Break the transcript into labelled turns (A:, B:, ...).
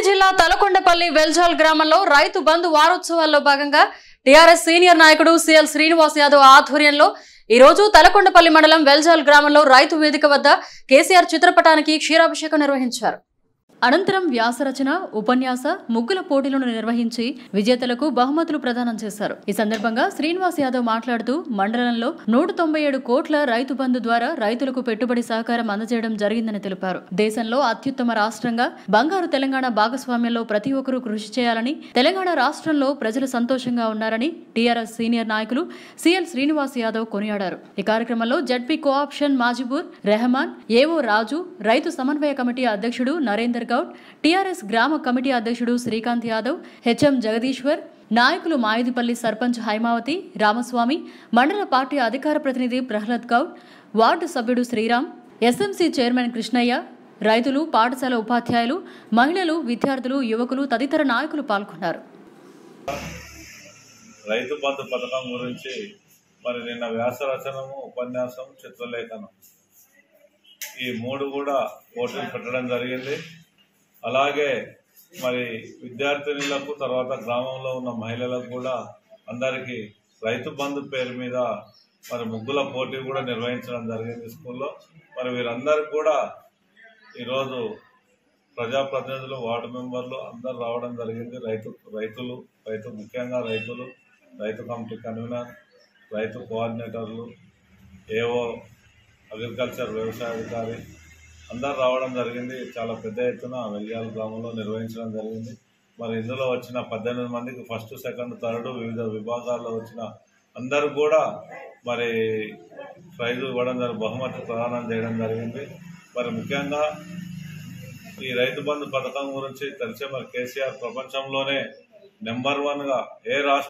A: జిల్లా తలకొండపల్లి వెల్జాల్ గ్రామంలో రైతు బంధు వారోత్సవాల్లో భాగంగా టీఆర్ఎస్ సీనియర్ నాయకుడు సిఎల్ శ్రీనివాస్ యాదవ్ ఆధ్వర్యంలో ఈ రోజు తలకొండపల్లి మండలం వెల్జాల్ గ్రామంలో రైతు వేదిక వద్ద కేసీఆర్ చిత్రపటానికి క్షీరాభిషేకం నిర్వహించారు అనంతరం వ్యాసరచన ఉపన్యాస ముగ్గుల పోటీలను నిర్వహించి విజేతలకు బహుమతులు ప్రదానం చేశారు ఈ సందర్భంగా శ్రీనివాస్ యాదవ్ మాట్లాడుతూ మండలంలో నూట తొంభై ఏడు కోట్ల రైతు బంధు ద్వారా రైతులకు పెట్టుబడి సహకారం అందజేయడం జరిగిందని తెలిపారు దేశంలో అత్యుత్తమ రాష్ట్రంగా బంగారు తెలంగాణ భాగస్వామ్యంలో ప్రతి ఒక్కరూ కృషి చేయాలని తెలంగాణ రాష్ట్రంలో ప్రజలు సంతోషంగా ఉన్నారని టీఆర్ఎస్ సీనియర్ నాయకులు సిఎల్ శ్రీనివాస్ యాదవ్ కొనియాడారు ఈ కార్యక్రమంలో జడ్పీ కోఆప్షన్ మాజిబూర్ రెహమాన్ ఏవో రాజు రైతు సమన్వయ కమిటీ అధ్యక్షుడు నరేందర్ గౌడ్ టీఆర్ఎస్ గ్రామ కమిటీ అధ్యక్షుడు శ్రీకాంత్ యాదవ్ హెచ్ఎం జగదీశ్వర్ నాయకులు మాయుదిపల్లి సర్పంచ్ హైమావతి రామస్వామి మండల పార్టీ అధికార ప్రతినిధి ప్రహ్లాద్ గౌడ్ వార్డు సభ్యుడు శ్రీరామ్ ఎస్ఎంసీ చైర్మన్ కృష్ణయ్య రైతులు పాఠశాల ఉపాధ్యాయులు మహిళలు విద్యార్థులు యువకులు తదితర నాయకులు పాల్గొన్నారు
B: రైతు బంధు పథకం గురించి మరి నిన్న వ్యాస రచనము ఉపన్యాసం చిత్రలేఖనం ఈ మూడు కూడా పోటీలు పెట్టడం జరిగింది అలాగే మరి విద్యార్థినులకు తర్వాత గ్రామంలో ఉన్న మహిళలకు కూడా అందరికీ రైతు బంధు పేరు మీద మరి ముగ్గుల పోటీ కూడా నిర్వహించడం జరిగింది స్కూల్లో మరి వీరందరికీ కూడా ఈరోజు ప్రజాప్రతినిధులు వార్డు మెంబర్లు అందరు రావడం జరిగింది రైతు రైతులు రైతు ముఖ్యంగా రైతులు రైతు కమిటీ కన్వీనర్ రైతు కోఆర్డినేటర్లు ఏవో అగ్రికల్చర్ వ్యవసాయ అధికారి అందరు రావడం జరిగింది చాలా పెద్ద ఎత్తున వెల్యాల గ్రామంలో నిర్వహించడం జరిగింది మరి ఇందులో వచ్చిన పద్దెనిమిది మందికి ఫస్ట్ సెకండ్ థర్డ్ వివిధ విభాగాల్లో వచ్చిన అందరూ కూడా మరి ప్రైజు ఇవ్వడం జరిగింది బహుమతి ప్రదానం చేయడం జరిగింది మరి ముఖ్యంగా ఈ రైతు బంధు పథకం గురించి తెలిసే మరి కేసీఆర్ ప్రపంచంలోనే నెంబర్ వన్గా ఏ రాష్ట్ర